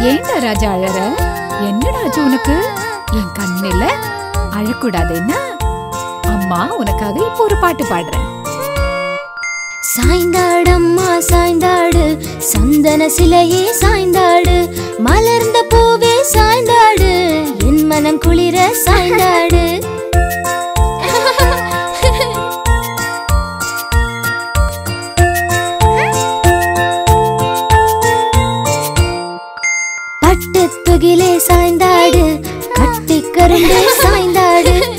ஏன்டா ராஜா அழற என்னடா ஆச்சு உனக்கு என் கண்ணில அழக்கூடாது என்ன அம்மா உனக்காக இப்போ ஒரு பாட்டு பாடுறேன் சாய்ந்தாடம்மா சாய்ந்தாடு சந்தன சிலையே சாய்ந்தாடு மலர்ந்த பூவே சாய்ந்தாடு என் மனம் குளிர சாய்ந்தாடு பட்டு துகிலே சாய்ந்தாடு கட்டி கரும்பே சாய்ந்தாடு